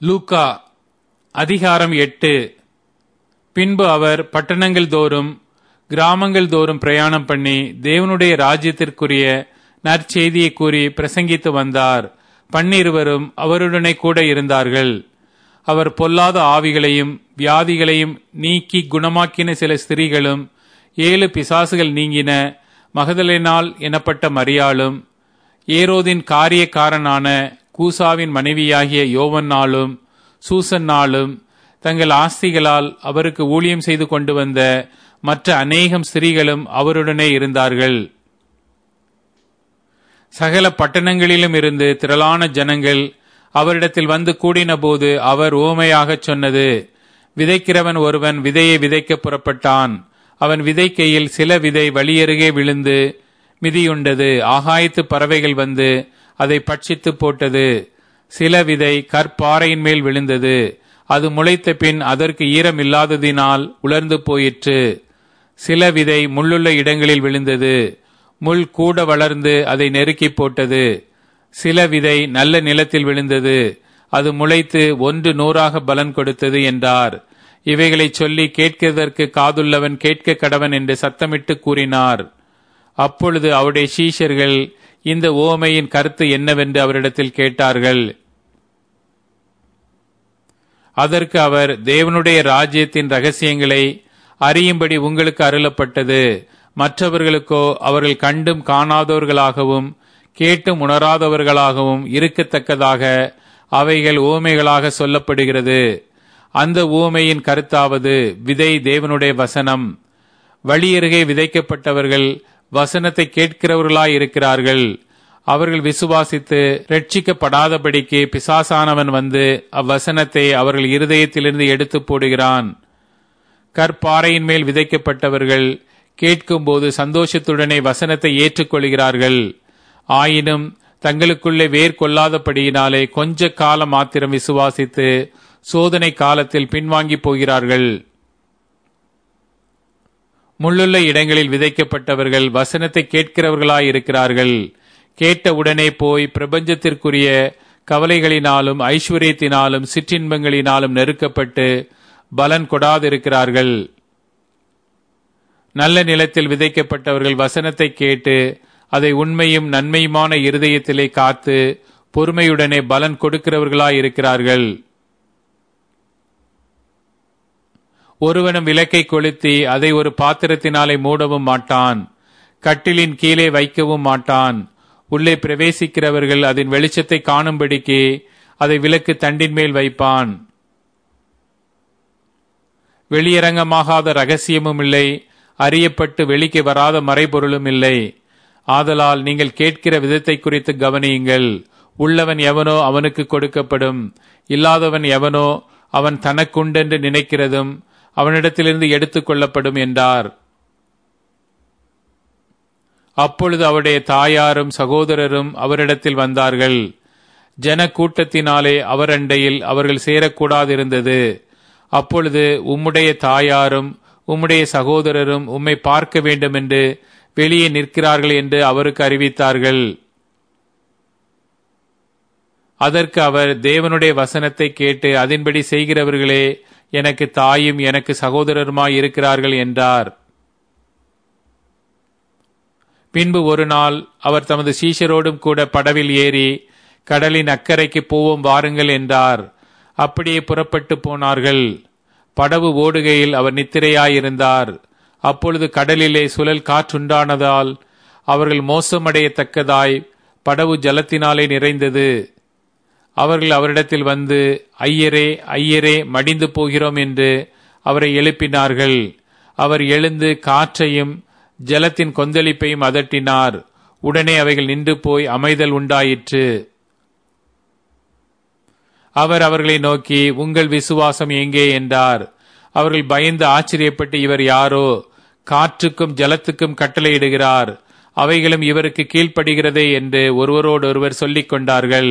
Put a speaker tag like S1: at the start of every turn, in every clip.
S1: லூக்கா அதிகாரம் எட்டு பின்பு அவர் பட்டணங்கள் தோறும் கிராமங்கள் தோறும் பிரயாணம் பண்ணி தேவனுடைய ராஜ்யத்திற்குரிய நற்செய்தியை கூறி பிரசங்கித்து வந்தார் பன்னிருவரும் அவருடனே கூட இருந்தார்கள் அவர் பொல்லாத ஆவிகளையும் வியாதிகளையும் நீக்கி குணமாக்கின சில ஸ்திரீகளும் ஏழு பிசாசுகள் நீங்கின மகதலினால் எனப்பட்ட மரியாளும் ஏரோதின் காரியக்காரனான கூசாவின் மனைவியாகிய யோவன்னாலும் சூசன்னாலும் தங்கள் ஆஸ்திகளால் அவருக்கு ஊழியம் செய்து கொண்டு வந்த மற்ற அநேகம் ஸ்திரீகளும் அவருடனே இருந்தார்கள் சகல பட்டணங்களிலும் இருந்து திரளான ஜனங்கள் அவரிடத்தில் வந்து கூடினபோது அவர் ஓமையாகச் சொன்னது விதைக்கிறவன் ஒருவன் விதையை விதைக்க புறப்பட்டான் அவன் விதைக்கையில் சில விதை வழியருகே விழுந்து மிதியுண்டது ஆகாயத்து பறவைகள் வந்து அதை பட்சித்து போட்டது சில விதை கற்பாறையின் மேல் விழுந்தது அது முளைத்த பின் அதற்கு ஈரம் இல்லாததினால் உலர்ந்து போயிற்று சில விதை முள்ளுள்ள இடங்களில் விழுந்தது முள் கூட வளர்ந்து அதை நெருக்கி போட்டது சில விதை நல்ல நிலத்தில் விழுந்தது அது முளைத்து ஒன்று நூறாக பலன் கொடுத்தது என்றார் இவைகளை சொல்லி கேட்கிறதற்கு காதுள்ளவன் கேட்க கடவன் என்று சத்தமிட்டு கூறினார் அப்பொழுது அவருடைய சீஷர்கள் இந்த ஓமையின் கருத்து என்னவென்று அவரிடத்தில் கேட்டார்கள் அதற்கு அவர் தேவனுடைய ராஜ்யத்தின் ரகசியங்களை அறியும்படி உங்களுக்கு அருளப்பட்டது மற்றவர்களுக்கோ அவர்கள் கண்டும் காணாதவர்களாகவும் கேட்டும் உணராதவர்களாகவும் இருக்கத்தக்கதாக அவைகள் ஊமைகளாக சொல்லப்படுகிறது அந்த ஊமையின் கருத்தாவது விதை தேவனுடைய வசனம் வழியருகே விதைக்கப்பட்டவர்கள் வசனத்தை கேட்கிறவர்களாய் இருக்கிறார்கள் அவர்கள் விசுவாசித்து ரட்சிக்கப்படாதபடிக்கு பிசாசானவன் வந்து அவ்வசனத்தை அவர்கள் இருதயத்திலிருந்து எடுத்து போடுகிறான் கற்பாறையின் மேல் விதைக்கப்பட்டவர்கள் கேட்கும்போது சந்தோஷத்துடனே வசனத்தை ஏற்றுக்கொள்கிறார்கள் ஆயினும் தங்களுக்குள்ளே வேர் கொள்ளாதபடியினாலே கொஞ்ச காலம் மாத்திரம் விசுவாசித்து சோதனை காலத்தில் பின்வாங்கி போகிறார்கள் முள்ளுள்ள இடங்களில் விதைக்கப்பட்டவர்கள் வசனத்தை கேட்கிறவர்களாய் இருக்கிறார்கள் கேட்ட உடனே போய் பிரபஞ்சத்திற்குரிய கவலைகளினாலும் ஐஸ்வர்யத்தினாலும் சிற்றின்பங்களினாலும் நெருக்கப்பட்டு பலன் கொடாதிருக்கிறார்கள் நல்ல நிலத்தில் விதைக்கப்பட்டவர்கள் வசனத்தை கேட்டு அதை உண்மையும் நன்மையுமான இருதயத்திலே காத்து பொறுமையுடனே பலன் கொடுக்கிறவர்களாய் இருக்கிறார்கள் ஒருவனும் விளக்கை கொளுத்தி அதை ஒரு பாத்திரத்தினாலே மூடவும் மாட்டான் கட்டிலின் கீழே வைக்கவும் மாட்டான் உள்ளே பிரவேசிக்கிறவர்கள் அதன் வெளிச்சத்தை காணும்படிக்கு அதை விளக்கு தண்டின் மேல் வைப்பான் வெளியரங்கமாகாத ரகசியமும் இல்லை அறியப்பட்டு வெளிக்கு வராத மறைபொருளும் இல்லை ஆதலால் நீங்கள் கேட்கிற விதத்தை குறித்து கவனியுங்கள் உள்ளவன் எவனோ அவனுக்கு கொடுக்கப்படும் இல்லாதவன் எவனோ அவன் தனக்குண்டென்று நினைக்கிறதும் அவனிடத்திலிருந்து எடுத்துக் கொள்ளப்படும் என்றார் அப்பொழுது அவருடைய தாயாரும் சகோதரரும் அவரிடத்தில் வந்தார்கள் ஜன கூட்டத்தினாலே அவரண்டையில் அவர்கள் சேரக்கூடாதிருந்தது அப்பொழுது உம்முடைய தாயாரும் உம்முடைய சகோதரரும் உம்மை பார்க்க வேண்டும் என்று வெளியே நிற்கிறார்கள் என்று அவருக்கு அறிவித்தார்கள் அதற்கு அவர் தேவனுடைய வசனத்தை கேட்டு அதன்படி செய்கிறவர்களே எனக்கு தாயும் எனக்கு சகோதரருமாய் இருக்கிறார்கள் என்றார் பின்பு ஒரு நாள் அவர் தமது சீஷரோடும் கூட படவில் ஏறி கடலின் அக்கறைக்கு போவோம் வாருங்கள் என்றார் அப்படியே புறப்பட்டு போனார்கள் படவு ஓடுகையில் அவர் நித்திரையாயிருந்தார் அப்பொழுது கடலிலே சுழல் காற்றுண்டானதால் அவர்கள் மோசமடையத்தக்கதாய் படவு ஜலத்தினாலே நிறைந்தது அவர்கள் அவரிடத்தில் வந்து ஐயரே ஐயரே மடிந்து போகிறோம் என்று அவரை எழுப்பினார்கள் அவர் எழுந்து காற்றையும் ஜலத்தின் கொந்தளிப்பையும் அதட்டினார் உடனே அவைகள் நின்று போய் அமைதல் உண்டாயிற்று அவர் அவர்களை நோக்கி உங்கள் விசுவாசம் எங்கே என்றார் அவர்கள் பயந்து ஆச்சரியப்பட்டு இவர் யாரோ காற்றுக்கும் ஜலத்துக்கும் கட்டளையிடுகிறார் அவைகளும் இவருக்கு கீழ்ப்படுகிறதே என்று ஒருவரோடொருவர் சொல்லிக் கொண்டார்கள்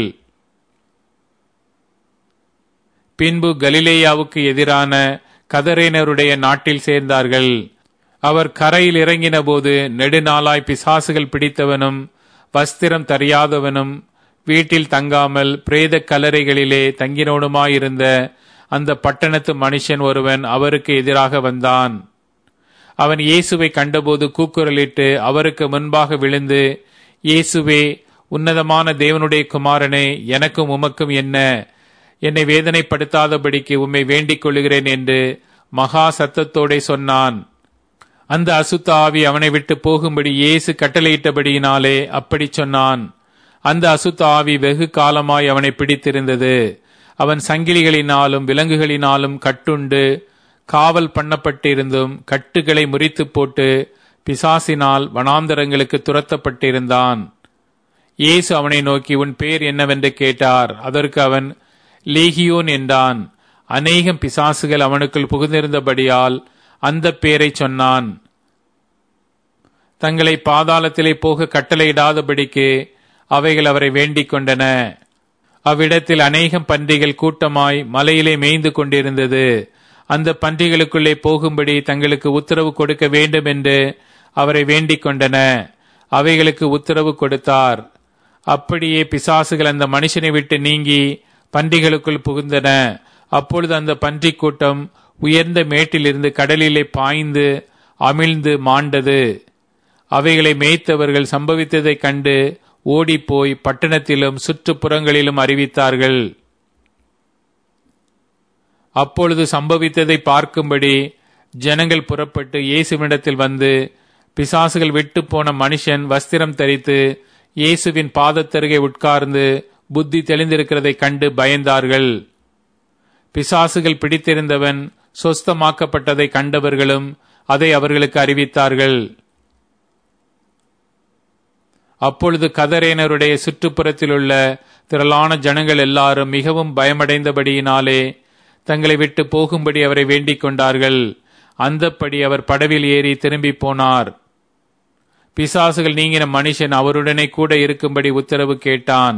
S1: பின்பு கலிலேயாவுக்கு எதிரான கதரேனருடைய நாட்டில் சேர்ந்தார்கள் அவர் கரையில் இறங்கின போது நெடுநாளாய் பிசாசுகள் பிடித்தவனும் வஸ்திரம் தரியாதவனும் வீட்டில் தங்காமல் பிரேத கல்லறைகளிலே தங்கினோடுமாயிருந்த அந்த பட்டணத்து மனுஷன் ஒருவன் அவருக்கு எதிராக வந்தான் அவன் இயேசுவை கண்டபோது கூக்குரலிட்டு அவருக்கு முன்பாக விழுந்து இயேசுவே உன்னதமான தேவனுடைய குமாரனே எனக்கும் உமக்கும் என்ன என்னை வேதனைப்படுத்தாதபடிக்கு உம்மை வேண்டிக் கொள்கிறேன் என்று மகா சத்தத்தோடே சொன்னான் அந்த அசுத்த ஆவி அவனை விட்டு போகும்படி இயேசு கட்டளையிட்டபடியினாலே அப்படி சொன்னான் அந்த அசுத்த ஆவி வெகு காலமாய் அவனை பிடித்திருந்தது அவன் சங்கிலிகளினாலும் விலங்குகளினாலும் கட்டுண்டு காவல் பண்ணப்பட்டிருந்தும் கட்டுகளை முறித்து போட்டு பிசாசினால் வனாந்தரங்களுக்கு துரத்தப்பட்டிருந்தான் இயேசு அவனை நோக்கி உன் பேர் என்னவென்று கேட்டார் அதற்கு அவன் லீகியோன் என்றான் அநேகம் பிசாசுகள் அவனுக்குள் புகுந்திருந்தபடியால் அந்த பேரை சொன்னான் தங்களை பாதாளத்திலே போக கட்டளையிடாதபடிக்கு அவைகள் அவரை வேண்டிக் கொண்டன அவ்விடத்தில் அநேகம் பன்றிகள் கூட்டமாய் மலையிலே மேய்ந்து கொண்டிருந்தது அந்த பன்றிகளுக்குள்ளே போகும்படி தங்களுக்கு உத்தரவு கொடுக்க வேண்டும் என்று அவரை வேண்டிக் கொண்டன அவைகளுக்கு உத்தரவு கொடுத்தார் அப்படியே பிசாசுகள் அந்த மனுஷனை விட்டு நீங்கி பன்றிகளுக்குள் புகுந்தன அப்பொழுது அந்த பன்றிக் கூட்டம் உயர்ந்த மேட்டிலிருந்து கடலிலே பாய்ந்து அமிழ்ந்து மாண்டது அவைகளை மேய்த்தவர்கள் சம்பவித்ததைக் கண்டு ஓடிப்போய் பட்டணத்திலும் சுற்றுப்புறங்களிலும் அறிவித்தார்கள் அப்பொழுது சம்பவித்ததை பார்க்கும்படி ஜனங்கள் புறப்பட்டு இயேசுவினிடத்தில் வந்து பிசாசுகள் விட்டு போன மனுஷன் வஸ்திரம் தரித்து இயேசுவின் பாதத்தருகே உட்கார்ந்து புத்தி தெளிந்திருக்கிறதைக் கண்டு பயந்தார்கள் பிசாசுகள் பிடித்திருந்தவன் சொஸ்தமாக்கப்பட்டதை கண்டவர்களும் அதை அவர்களுக்கு அறிவித்தார்கள் அப்பொழுது கதரேனருடைய சுற்றுப்புறத்திலுள்ள திரளான ஜனங்கள் எல்லாரும் மிகவும் பயமடைந்தபடியினாலே தங்களை விட்டு போகும்படி அவரை வேண்டிக் கொண்டார்கள் அந்தப்படி அவர் படவில் ஏறி திரும்பி போனார் பிசாசுகள் நீங்கின மனுஷன் அவருடனே கூட இருக்கும்படி உத்தரவு கேட்டான்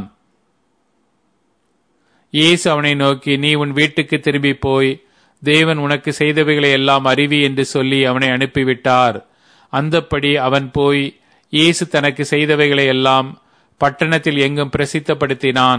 S1: இயேசு அவனை நோக்கி நீ உன் வீட்டுக்கு திரும்பி போய் தேவன் உனக்கு செய்தவைகளை எல்லாம் அறிவி என்று சொல்லி அவனை அனுப்பிவிட்டார் அந்தப்படி அவன் போய் இயேசு தனக்கு செய்தவைகளை எல்லாம் பட்டணத்தில் எங்கும் பிரசித்தப்படுத்தினான்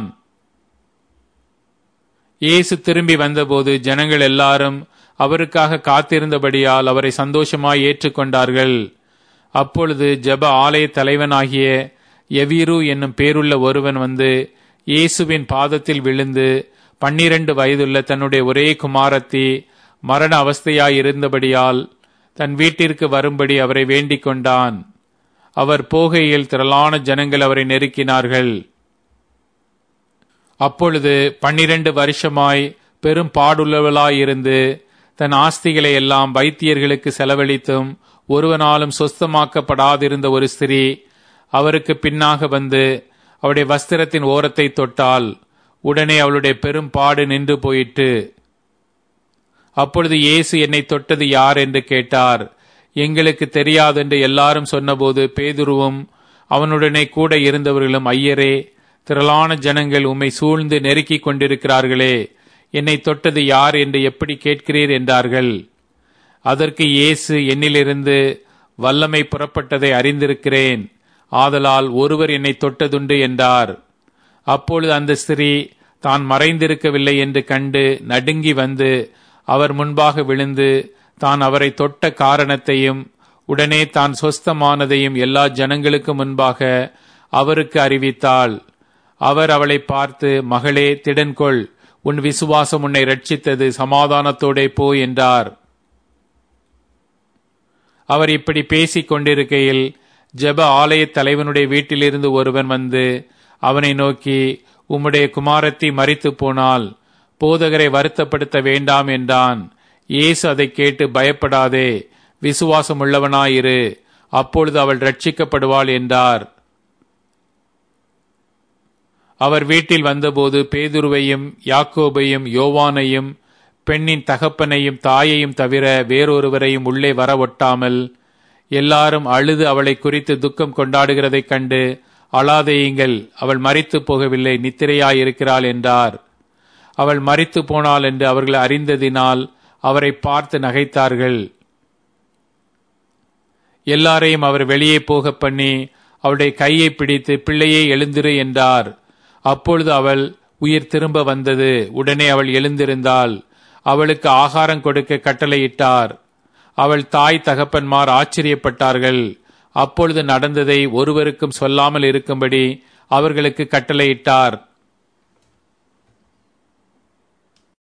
S1: இயேசு திரும்பி வந்தபோது ஜனங்கள் எல்லாரும் அவருக்காக காத்திருந்தபடியால் அவரை சந்தோஷமாய் ஏற்றுக்கொண்டார்கள் அப்பொழுது ஜெப ஆலய தலைவனாகிய எவீரு என்னும் பேருள்ள ஒருவன் வந்து இயேசுவின் பாதத்தில் விழுந்து பன்னிரண்டு வயதுள்ள தன்னுடைய ஒரே குமாரத்தி மரண அவஸ்தையாயிருந்தபடியால் தன் வீட்டிற்கு வரும்படி அவரை வேண்டிக் கொண்டான் அவர் போகையில் திரளான ஜனங்கள் அவரை நெருக்கினார்கள் அப்பொழுது பன்னிரண்டு வருஷமாய் பெரும் பாடுள்ளவளாயிருந்து தன் ஆஸ்திகளை எல்லாம் வைத்தியர்களுக்கு செலவழித்தும் ஒருவனாலும் சொஸ்தமாக்கப்படாதிருந்த ஒரு ஸ்திரீ அவருக்கு பின்னாக வந்து அவருடைய வஸ்திரத்தின் ஓரத்தை தொட்டால் உடனே அவளுடைய பெரும் பாடு நின்று போயிற்று அப்பொழுது இயேசு என்னை தொட்டது யார் என்று கேட்டார் எங்களுக்கு தெரியாதென்று எல்லாரும் சொன்னபோது பேதுருவும் அவனுடனே கூட இருந்தவர்களும் ஐயரே திரளான ஜனங்கள் உம்மை சூழ்ந்து நெருக்கிக் கொண்டிருக்கிறார்களே என்னை தொட்டது யார் என்று எப்படி கேட்கிறீர் என்றார்கள் அதற்கு இயேசு என்னிலிருந்து வல்லமை புறப்பட்டதை அறிந்திருக்கிறேன் ஆதலால் ஒருவர் என்னை தொட்டதுண்டு என்றார் அப்பொழுது அந்த ஸ்திரீ தான் மறைந்திருக்கவில்லை என்று கண்டு நடுங்கி வந்து அவர் முன்பாக விழுந்து தான் அவரை தொட்ட காரணத்தையும் உடனே தான் சொஸ்தமானதையும் எல்லா ஜனங்களுக்கு முன்பாக அவருக்கு அறிவித்தாள் அவர் அவளை பார்த்து மகளே திடன்கொள் உன் விசுவாசம் உன்னை ரட்சித்தது சமாதானத்தோடே போ என்றார் அவர் இப்படி பேசிக் கொண்டிருக்கையில் ஜெப ஆலய தலைவனுடைய வீட்டிலிருந்து ஒருவன் வந்து அவனை நோக்கி உம்முடைய குமாரத்தி மறித்து போனால் போதகரை வருத்தப்படுத்த வேண்டாம் என்றான் இயேசு அதை கேட்டு பயப்படாதே விசுவாசம் உள்ளவனாயிரு அப்பொழுது அவள் ரட்சிக்கப்படுவாள் என்றார் அவர் வீட்டில் வந்தபோது பேதுருவையும் யாக்கோபையும் யோவானையும் பெண்ணின் தகப்பனையும் தாயையும் தவிர வேறொருவரையும் உள்ளே வர ஒட்டாமல் எல்லாரும் அழுது அவளை குறித்து துக்கம் கொண்டாடுகிறதைக் கண்டு அழாதேயுங்கள் அவள் மறித்து போகவில்லை நித்திரையாயிருக்கிறாள் என்றார் அவள் மறித்து போனாள் என்று அவர்கள் அறிந்ததினால் அவரை பார்த்து நகைத்தார்கள் எல்லாரையும் அவர் வெளியே போக பண்ணி அவருடைய கையை பிடித்து பிள்ளையே எழுந்திரு என்றார் அப்பொழுது அவள் உயிர் திரும்ப வந்தது உடனே அவள் எழுந்திருந்தாள் அவளுக்கு ஆகாரம் கொடுக்க கட்டளையிட்டார் அவள் தாய் தகப்பன்மார் ஆச்சரியப்பட்டார்கள் அப்பொழுது நடந்ததை ஒருவருக்கும் சொல்லாமல் இருக்கும்படி அவர்களுக்கு கட்டளையிட்டார்